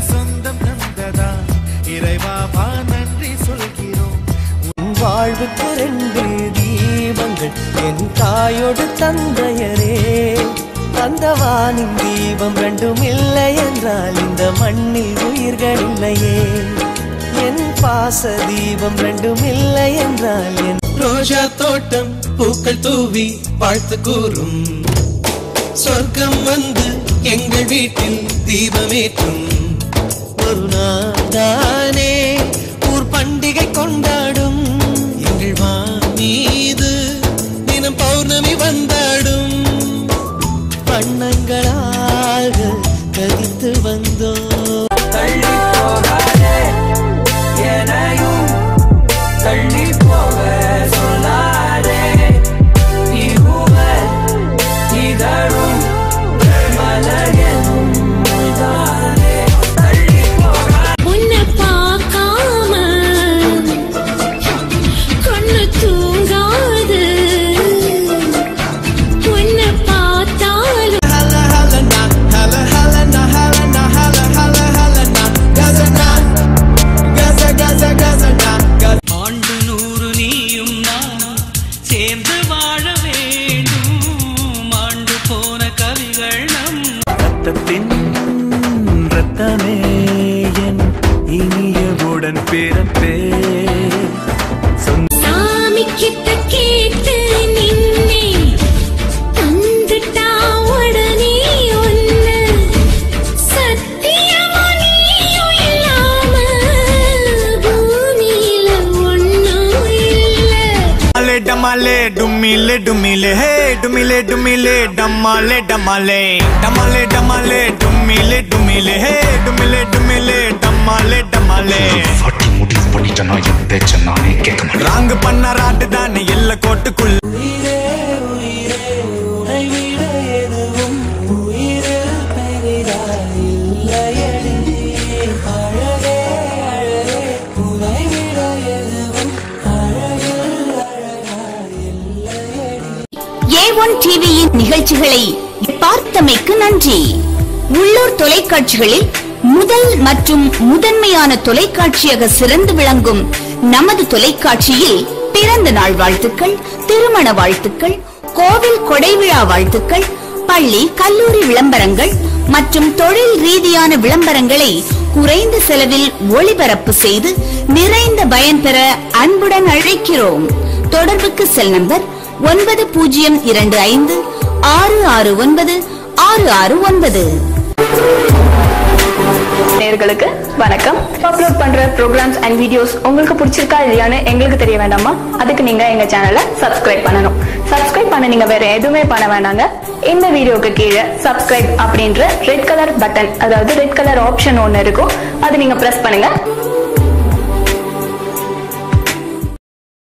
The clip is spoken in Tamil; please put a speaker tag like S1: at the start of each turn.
S1: சொந்தம் தந்ததா இறைவாவா நன்றி சொல்கிறோம்
S2: உன் வாழ்வுக்கு ரெண்டு தீபங்கள் என் தாயோடு தந்தையரே தந்தவானின் தீபம் ரெண்டும் இல்லை என்றால் இந்த மண்ணில் உயிர்கள் இல்லையே என் பாச தீபம் ரெண்டும் இல்லை என்றால் என்
S1: ரோஜா தோட்டம் பூக்கள் தூவி வாழ்த்து கூறும் சொர்க்கம் வந்து எங்கள் வீட்டில் தீபமேற்றும்
S2: ஒரு நாள் தானே ஊர் பண்டிகை கொண்டாடும்
S1: எங்கள் வா மீது தினம் பௌர்ணமி வந்தாடும்
S2: வண்ணங்களாக கதித்து வந்தோம்
S3: தள்ளி போகாதே எனையும் தள்ளி போக சொல்லாதே நீ ஊவர் இதழும் மலரும் தானே தள்ளி போகாதே
S4: உன்னை பார்க்காம கண்ணு தூங்காது உன்னை பார்த்தாலும்
S3: ஆண்டு நூறு நீயும் நானும் சேர்ந்து வாழ வேண்டும் ஆண்டு போன கவிகள் நம்
S5: ரத்தத்தின் ரத்தமே என் இனியவுடன் பிறப்பே
S4: சாமி கிட்ட கேட்டு நின்னே தந்துட்டா உடனே ஒண்ணு சத்தியமா நீயும் இல்லாம பூமியில ஒண்ணும் இல்லை
S5: डमाले डमाले डुमिले डुमिले हे डुमिले डुमिले डमाले डमाले डमाले डमाले डुमिले डुमिले हे डुमिले डुमिले डमाले डमाले
S6: வாட்டி முடிவு பண்ணிட்டேன்னா என் பேச்ச நானே கேட்க மாட்டேன்
S5: ராங்கு பண்ண ராட்டு தானே எல்ல கோட்டுக்குள்ள
S2: உயிரே உயிரே உனை விட எதுவும் உயிரில் பெரிதாய் இல்லையடி அழகே அழகே உனை விட எதுவும் அழகில் அழகாய் இல்லையடி
S7: ஏ ஒன் டிவியின் நிகழ்ச்சிகளை பார்த்தமைக்கு நன்றி உள்ளூர் தொலைக்காட்சிகளில் முதல் மற்றும் முதன்மையான தொலைக்காட்சியாக சிறந்து விளங்கும் நமது தொலைக்காட்சியில் பிறந்த நாள் வாழ்த்துக்கள் திருமண வாழ்த்துக்கள் கோவில் கொடைவிழா வாழ்த்துக்கள் பள்ளி கல்லூரி விளம்பரங்கள் மற்றும் தொழில் ரீதியான விளம்பரங்களை குறைந்த செலவில் ஒளிபரப்பு செய்து நிறைந்த பயன் பெற அன்புடன் அழைக்கிறோம் தொடர்புக்கு செல் நம்பர் ஒன்பது பூஜ்ஜியம் இரண்டு ஐந்து ஆறு ஆறு ஒன்பது ஆறு ஆறு ஒன்பது
S8: நேயர்களுக்கு வணக்கம் அப்லோட் பண்ற ப்ரோக்ராம்ஸ் அண்ட் வீடியோஸ் உங்களுக்கு பிடிச்சிருக்கா இல்லையான்னு எங்களுக்கு தெரிய வேண்டாமா அதுக்கு நீங்க எங்க சேனலை சப்ஸ்கிரைப் பண்ணணும் சப்ஸ்கிரைப் பண்ண நீங்க வேற எதுவுமே பண்ண வேணாங்க இந்த வீடியோக்கு கீழே சப்ஸ்கிரைப் அப்படின்ற ரெட் கலர் பட்டன் அதாவது ரெட் கலர் ஆப்ஷன் ஒன்னு இருக்கும் அது நீங்க பிரஸ் பண்ணுங்க